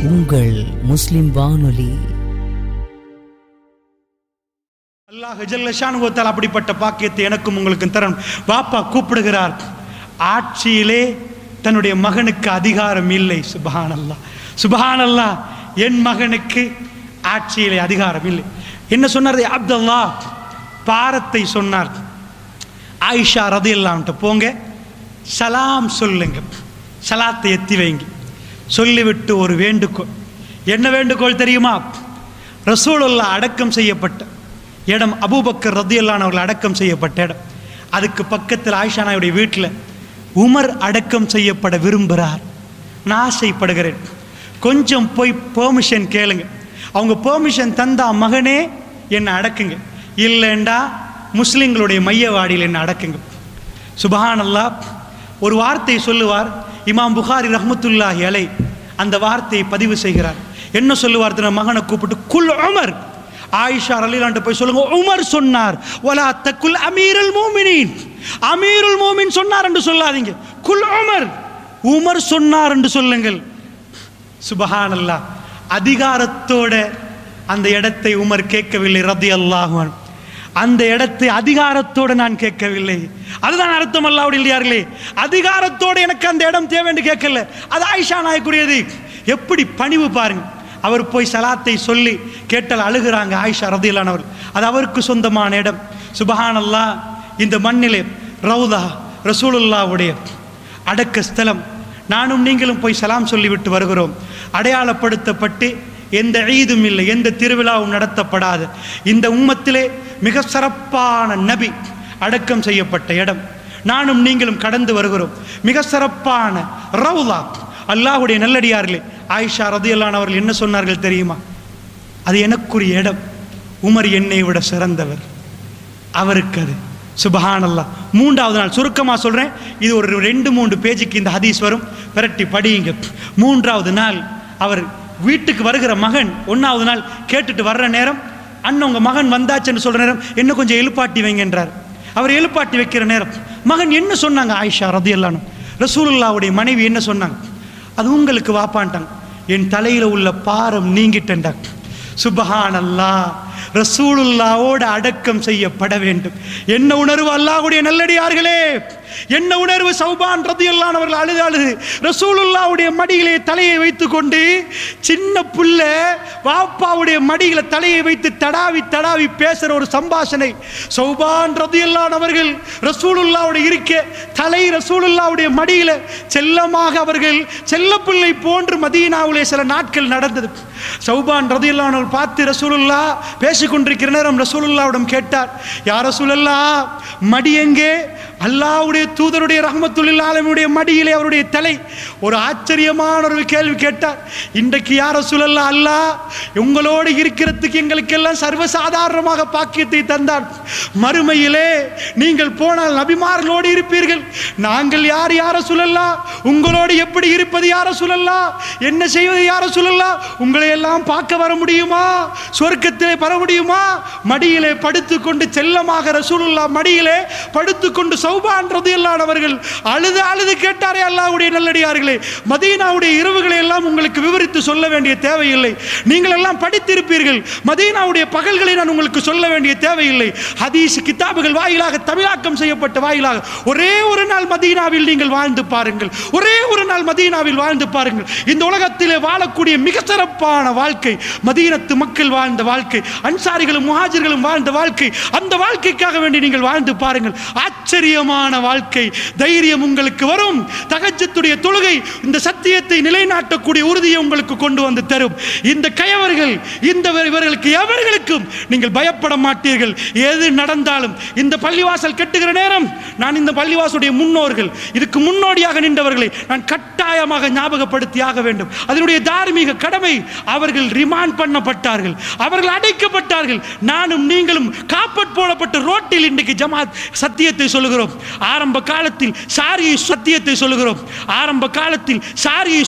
உங்கள் முஸ்லிம் வானொலி அல்லாஹ் ஜல்லஷானுவத்தால் அப்படிப்பட்ட பாக்கியத்தை எனக்கும் உங்களுக்கும் தரணும் பாப்பா கூப்பிடுகிறார் ஆட்சியிலே தன்னுடைய மகனுக்கு அதிகாரம் இல்லை சுபஹான் அல்லாஹ் சுபஹான் அல்லாஹ் என் மகனுக்கு ஆட்சியிலே அதிகாரம் இல்லை என்ன சொன்னார் அப்துல்லா பாரத்தை சொன்னார் ஆயிஷா ரதியல்லாம்ட்ட போங்க சலாம் சொல்லுங்க சலாத்தை எத்தி வைங்க சொல்லிவிட்டு ஒரு வேண்டுகோள் என்ன வேண்டுகோள் தெரியுமா ரசூலுல்லா அடக்கம் செய்யப்பட்ட இடம் அபூபக்கர் ரதியல்லான் அவர்கள் அடக்கம் செய்யப்பட்ட இடம் அதுக்கு பக்கத்தில் ஆயிஷா நாயுடைய வீட்டில் உமர் அடக்கம் செய்யப்பட விரும்புகிறார் நான் ஆசைப்படுகிறேன் கொஞ்சம் போய் பெர்மிஷன் கேளுங்க அவங்க பெர்மிஷன் தந்தா மகனே என்னை அடக்குங்க இல்லைண்டா முஸ்லிம்களுடைய மையவாடியில் என்னை அடக்குங்க சுபஹானல்லா ஒரு வார்த்தை சொல்லுவார் இமாம் புகாரி ரஹ்மத்துல்லாஹி அலை அந்த வார்த்தையை பதிவு செய்கிறார் என்ன சொல்லுவார் தன் மகனை கூப்பிட்டு குல் உமர் ஆயிஷா ரலிலான்ட்டு போய் சொல்லுங்க உமர் சொன்னார் வலா தக்குல் அமீருல் மூமினின் அமீருல் மூமின் சொன்னார் என்று சொல்லாதீங்க குல் உமர் உமர் சொன்னார் என்று சொல்லுங்கள் சுபஹானல்லா அதிகாரத்தோட அந்த இடத்தை உமர் கேட்கவில்லை ரதி அல்லாஹுவன் அந்த இடத்தை அதிகாரத்தோடு நான் கேட்கவில்லை அதுதான் அர்த்தம் அல்லாவுடைய இல்லையார்களே அதிகாரத்தோடு எனக்கு அந்த இடம் தேவை என்று கேட்கல அது ஆயிஷா நாயக்குரியது எப்படி பணிவு பாருங்க அவர் போய் சலாத்தை சொல்லி கேட்டால் அழுகிறாங்க ஆயிஷா ரதியிலானவர் அது அவருக்கு சொந்தமான இடம் சுபஹானல்லா இந்த மண்ணிலே ரவுதா ரசூலுல்லாவுடைய அடக்க ஸ்தலம் நானும் நீங்களும் போய் சலாம் சொல்லிவிட்டு வருகிறோம் அடையாளப்படுத்தப்பட்டு எந்த ஈதும் இல்லை எந்த திருவிழாவும் நடத்தப்படாது இந்த உம்மத்திலே மிக சிறப்பான நபி அடக்கம் செய்யப்பட்ட இடம் நானும் நீங்களும் கடந்து வருகிறோம் மிக சிறப்பான ரவுலா அல்லாஹுடைய நல்லடியார்களே ஆயிஷா ரதியல்லான் அவர்கள் என்ன சொன்னார்கள் தெரியுமா அது எனக்குரிய இடம் உமர் என்னை விட சிறந்தவர் அவருக்கு அது சுபஹானல்லா மூன்றாவது நாள் சுருக்கமாக சொல்கிறேன் இது ஒரு ரெண்டு மூன்று பேஜுக்கு இந்த ஹதீஸ் வரும் விரட்டி படியுங்க மூன்றாவது நாள் அவர் வீட்டுக்கு வருகிற மகன் ஒன்றாவது நாள் கேட்டுட்டு வர்ற நேரம் அண்ணன் உங்கள் மகன் வந்தாச்சுன்னு சொல்கிற நேரம் என்ன கொஞ்சம் எழுப்பாட்டி வைங்கன்றார் அவர் எழுப்பாட்டி வைக்கிற நேரம் மகன் என்ன சொன்னாங்க ஆயிஷா ரதி எல்லானும் ரசூலுல்லாவுடைய மனைவி என்ன சொன்னாங்க அது உங்களுக்கு வாப்பான்ட்டாங்க என் தலையில் உள்ள பாரம் நீங்கிட்டேன்டாங்க சுபஹான் அல்லா ரசூலுல்லாவோடு அடக்கம் செய்யப்பட வேண்டும் என்ன உணர்வு அல்லாஹ்வுடைய நல்லடியார்களே என்ன உணர்வு சௌபான் ரதியல்லான் அவர்கள் அழுது அழுது ரசூலுல்லாவுடைய மடியிலே தலையை வைத்துக்கொண்டு சின்ன புள்ள வாப்பாவுடைய மடியில தலையை வைத்து தடாவி தடாவி பேசுற ஒரு சம்பாஷணை சௌபான் ரதியல்லான் அவர்கள் ரசூலுல்லாவுடைய இருக்க தலை ரசூலுல்லாவுடைய மடியில செல்லமாக அவர்கள் செல்லப்பிள்ளை போன்று மதீனாவிலே சில நாட்கள் நடந்தது சௌபான் ரதியல்லான் அவர்கள் பார்த்து ரசூலுல்லா பேசிக்கொண்டிருக்கிற நேரம் ரசூலுல்லாவிடம் கேட்டார் யார் ரசூலுல்லா மடி எங்கே அல்லாவுடைய தூதருடைய ரஹமத்துல்லில் ஆலமுடைய மடியிலே அவருடைய தலை ஒரு ஆச்சரியமான ஒரு கேள்வி கேட்டார் இன்றைக்கு யார சுழல்ல அல்லா உங்களோடு இருக்கிறதுக்கு எங்களுக்கெல்லாம் சர்வசாதாரணமாக பாக்கியத்தை தந்தார் மறுமையிலே நீங்கள் போனால் நபிமார்களோடு இருப்பீர்கள் நாங்கள் யார் யார சுழல்லா உங்களோடு எப்படி இருப்பது யார சுழல்லா என்ன செய்வது யார சுழல்லா உங்களை எல்லாம் பார்க்க வர முடியுமா சொர்க்கத்திலே பெற முடியுமா மடியிலே படுத்துக்கொண்டு செல்லமாக ரசூலுல்லா மடியிலே படுத்துக்கொண்டு சௌபான் ரதியல்லானவர்கள் அழுது அழுது கேட்டாரே அல்லாஹ்வுடைய நல்லடியார்களே மதீனாவுடைய இரவுகளை எல்லாம் உங்களுக்கு விவரித்து சொல்ல வேண்டிய தேவையில்லை நீங்கள் எல்லாம் படித்திருப்பீர்கள் மதீனாவுடைய பகல்களை நான் உங்களுக்கு சொல்ல வேண்டிய தேவையில்லை ஹதீஸ் கிதாபுகள் வாயிலாக தமிழாக்கம் செய்யப்பட்ட வாயிலாக ஒரே ஒரு நாள் மதீனாவில் நீங்கள் வாழ்ந்து பாருங்கள் ஒரே ஒரு நாள் மதீனாவில் வாழ்ந்து பாருங்கள் இந்த உலகத்திலே வாழக்கூடிய மிக சிறப்பான வாழ்க்கை மதீனத்து மக்கள் வாழ்ந்த வாழ்க்கை அன்சாரிகளும் முஹாஜிர்களும் வாழ்ந்த வாழ்க்கை அந்த வாழ்க்கைக்காக வேண்டி நீங்கள் வாழ்ந்து பாருங்கள் ஆச்சரியமான வாழ்க்கை தைரியம் உங்களுக்கு வரும் தகஜத்துடைய தொழுகை இந்த சத்தியத்தை நிலைநாட்டக்கூடிய உறுதியை உங்களுக்கு கொண்டு வந்து தரும் இந்த கயவர்கள் இந்த இவர்களுக்கு எவர்களுக்கும் நீங்கள் பயப்பட மாட்டீர்கள் எது நடந்தாலும் இந்த பள்ளிவாசல் கட்டுகிற நேரம் நான் இந்த பள்ளிவாசலுடைய முன்னோர்கள் இதுக்கு முன்னோடியாக நின்றவர்களை நான் கட்டாயமாக ஞாபகப்படுத்தி ஆக வேண்டும் அதனுடைய தார்மீக கடமை அவர்கள் ரிமாண்ட் பண்ணப்பட்டார்கள் அவர்கள் அடைக்கப்பட்டார்கள் நானும் நீங்களும் காப்பட் போடப்பட்ட ரோட்டில் இன்றைக்கு ஜமாத் சத்தியத்தை சொல்லுகிறோம் ஆரம்ப காலத்தில் சாரியை சத்தியத்தை சொல்லுகிறோம் ஆரம்ப காலத்தில் சாரியை